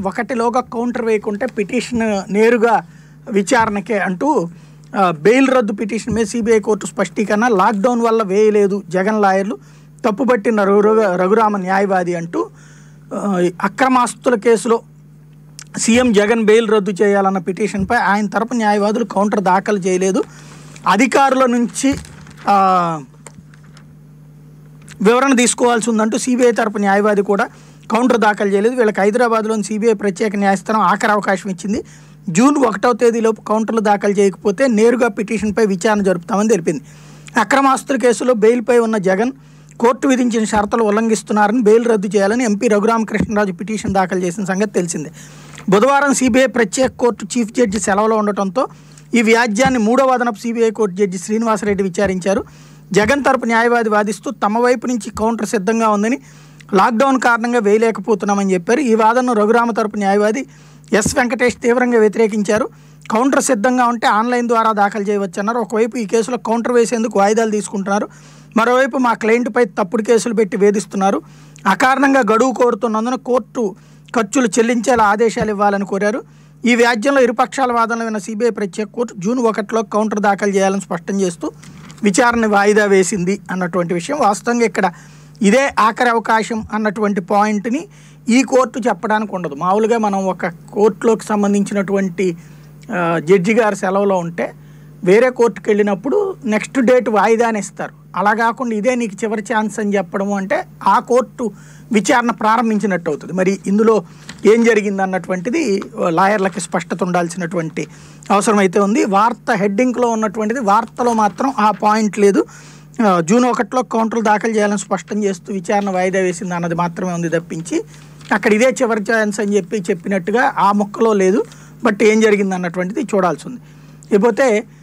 ఒకటిలోగా counter వేయకుంటే petition నేరుగా విచారణకే అంటూ ఆ, బెయిల్ రద్దు పిటిషన్ మీద సిబిఐ కోర్టు స్పష్టీకరణ లాక్డౌన్ వల్ల వేయలేదు జగన్ లాయర్లు తప్పుపట్టిన రఘు రఘురామ న్యాయవాది అంటూ ఆ, అక్రమాస్తుల కేసులో సీఎం జగన్ బెయిల్ రద్దు చేయాలన్న పిటిషన్పై ఆయన తరపు న్యాయవాదులు కౌంటర్ దాఖలు చేయలేదు అధికారుల నుంచి ఆ, వివరణ తీసుకోవాల్సి ఉందంటూ సిబిఐ తరపు న్యాయవాది కూడా కౌంటర్ దాఖలు చేయలేదు వీళ్ళకి హైదరాబాద్లోని సిబిఐ ప్రత్యేక న్యాయస్థానం ఆఖరి అవకాశం ఇచ్చింది జూన్ ఒకటో తేదీలోపు కౌంటర్లు దాఖలు చేయకపోతే నేరుగా పిటిషన్పై విచారణ జరుపుతామని తెలిపింది అక్రమాస్తుల కేసులో బెయిల్పై ఉన్న జగన్ కోర్టు విధించిన షరతులు ఉల్లంఘిస్తున్నారని బెయిల్ రద్దు చేయాలని ఎంపీ రఘురామకృష్ణరాజు పిటిషన్ దాఖలు చేసిన సంగతి తెలిసిందే బుధవారం సిబిఐ ప్రత్యేక కోర్టు చీఫ్ జడ్జి సెలవులో ఉండటంతో ఈ వ్యాజ్యాన్ని మూడవ అదనపు సిబిఐ కోర్టు జడ్జి శ్రీనివాసరెడ్డి విచారించారు జగన్ తరపు న్యాయవాది వాదిస్తూ తమ వైపు నుంచి కౌంటర్ సిద్ధంగా ఉందని లాక్డౌన్ కారణంగా వేయలేకపోతున్నామని చెప్పారు ఈ వాదనను రఘురామ తరపు న్యాయవాది ఎస్ వెంకటేష్ తీవ్రంగా వ్యతిరేకించారు కౌంటర్ సిద్ధంగా ఉంటే ఆన్లైన్ ద్వారా దాఖలు చేయవచ్చన్నారు ఒకవైపు ఈ కేసులో కౌంటర్ వేసేందుకు వాయిదాలు తీసుకుంటున్నారు మరోవైపు మా క్లయింట్పై తప్పుడు కేసులు పెట్టి వేధిస్తున్నారు అకారణంగా గడువు కోరుతున్నందున కోర్టు ఖర్చులు చెల్లించేలా ఆదేశాలు ఇవ్వాలని కోరారు ఈ వ్యాజ్యంలో ఇరుపక్షాల వాదనలు విన్న సిబిఐ ప్రత్యేక కోర్టు జూన్ ఒకటిలో కౌంటర్ దాఖలు చేయాలని స్పష్టం చేస్తూ విచారణ వాయిదా వేసింది అన్నటువంటి విషయం వాస్తవంగా ఇక్కడ ఇదే ఆఖరి అవకాశం అన్నటువంటి పాయింట్ని ఈ కోర్టు చెప్పడానికి ఉండదు మామూలుగా మనం ఒక కోర్టులోకి సంబంధించినటువంటి ఆ, జడ్జి గారు సెలవులో ఉంటే వేరే కోర్టుకి వెళ్ళినప్పుడు నెక్స్ట్ డేట్ వాయిదాని ఇస్తారు అలా కాకుండా ఇదే నీకు చివరి ఛాన్స్ అని చెప్పడం అంటే ఆ కోర్టు విచారణ ప్రారంభించినట్టు అవుతుంది మరి ఇందులో ఏం జరిగింది అన్నటువంటిది లాయర్లకి స్పష్టత ఉండాల్సినటువంటి అవసరం అయితే ఉంది వార్త హెడ్డింగ్లో ఉన్నటువంటిది వార్తలో మాత్రం ఆ పాయింట్ లేదు ఆ, జూన్ ఒకటిలో కౌంటర్లు దాఖలు చేయాలని స్పష్టం చేస్తూ విచారణ వాయిదా వేసింది అన్నది మాత్రమే ఉంది తప్పించి అక్కడ ఇదే చివరి ఛాన్స్ అని చెప్పి చెప్పినట్టుగా ఆ ముక్కలో లేదు బట్ ఏం జరిగింది అన్నటువంటిది చూడాల్సి ఉంది ఇకపోతే